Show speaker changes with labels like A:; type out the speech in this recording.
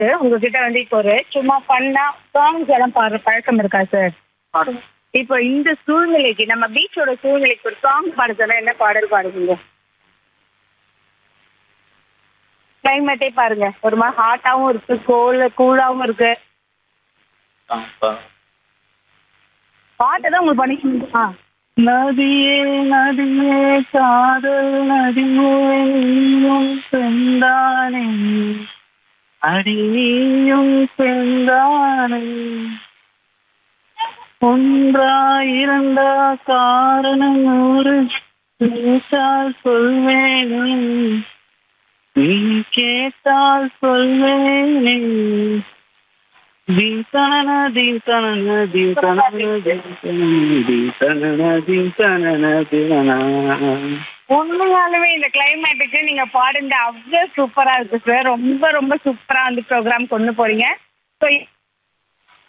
A: doubt உங்ககிட்ட வந்து இப்போ ஒரு சும்மா பண்ணா சாங்ஸ் எல்லாம் பாடுற பழக்கம் இருக்கா சார்
B: பாடுங்க
A: இப்போ இந்த சூழ்நிலைக்கு நம்ம பீச்சோட சூழ்நிலைக்கு ஒரு சாங் பாட சொன்னா என்ன பாடல் பாடுவீங்க கிளைமேட்டே பாருங்க ஒரு மாதிரி ஹாட்டாவும் இருக்கு கோல் கூலாவும் இருக்கு
B: ஆ, பா-
A: பாட்டு தான் உங்களுக்கு பண்ணி ஆ
B: நதியே நதியே காதல் நதியே நீயும் செந்தானே அடி நீயும் செந்தானே ஒன்றா இரண்டா காரணம் ஒரு கேட்டால் சொல்வேனே நீ கேட்டால் சொல்வேனே தீசனன தீசனன தீசனன தீசனன தீசனன தீசனன
A: உண்மையாலுமே இந்த கிளைமேட்டுக்கு நீங்க பாடுங்க அவ்வளவு சூப்பரா இருக்கு சார் ரொம்ப ரொம்ப சூப்பரா வந்து ப்ரோக்ராம் கொண்டு போறீங்க ஸோ